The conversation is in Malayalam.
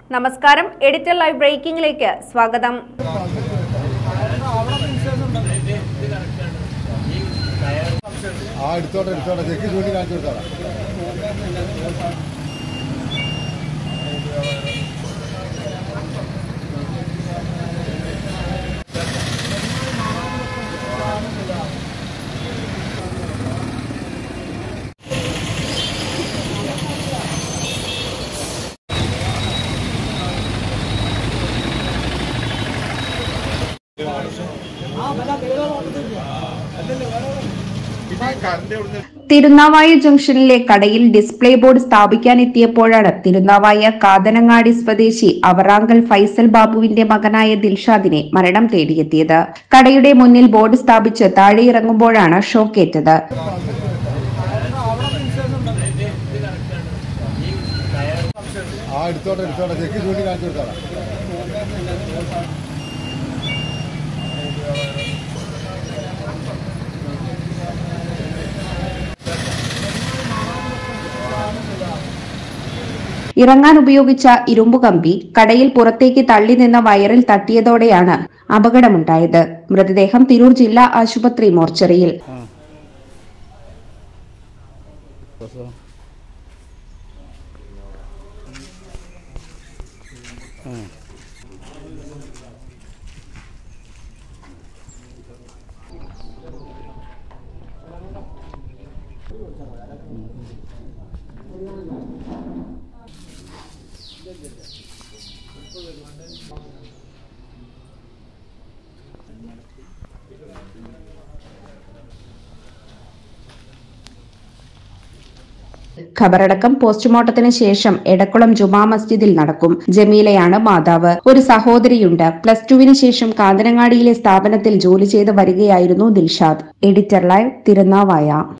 നമസ്കാരം എഡിറ്റർ ലൈവ് ബ്രേക്കിംഗിലേക്ക് സ്വാഗതം ആ എടുത്തോട്ടെ എടുത്തോട്ടെ ചെക്ക് ചൂണ്ടി കാണിച്ചു കൊടുത്തോളാം തിരുനാവായ ജംഗ്ഷനിലെ കടയിൽ ഡിസ്പ്ലേ ബോർഡ് സ്ഥാപിക്കാനെത്തിയപ്പോഴാണ് തിരുനാവായ കാതനങ്ങാടി സ്വദേശി അവറാങ്കൽ ഫൈസൽ ബാബുവിന്റെ മകനായ ദിൽഷാദിനെ മരണം തേടിയെത്തിയത് കടയുടെ മുന്നിൽ ബോർഡ് സ്ഥാപിച്ച് താഴെ ഇറങ്ങുമ്പോഴാണ് ഷോക്കേറ്റത് ആ എടുത്തോട്ടെ എടുത്തോട്ടെ ചെക്ക് ചൂണ്ടി കാണിച്ചു കൊടുത്തോളാം ഇറങ്ങാൻ ഉപയോഗിച്ച ഇരുമ്പുകമ്പി കടയിൽ പുറത്തേക്ക് തള്ളി നിന്ന വയറിൽ തട്ടിയതോടെയാണ് അപകടമുണ്ടായത് മൃതദേഹം തിരൂർ ജില്ലാ ആശുപത്രി മോർച്ചറിയിൽ ഖബറടക്കം പോസ്റ്റ്മോർട്ടത്തിന് ശേഷം എടക്കുളം ജുമാ മസ്ജിദിൽ നടക്കും ജമീലയാണ് മാതാവ് ഒരു സഹോദരിയുണ്ട് പ്ലസ് ടുവിന് ശേഷം കാന്തനങ്ങാടിയിലെ സ്ഥാപനത്തിൽ ജോലി ചെയ്ത് വരികയായിരുന്നു ദിൽഷാദ് എഡിറ്റർ ലൈവ് തിരുനാവായ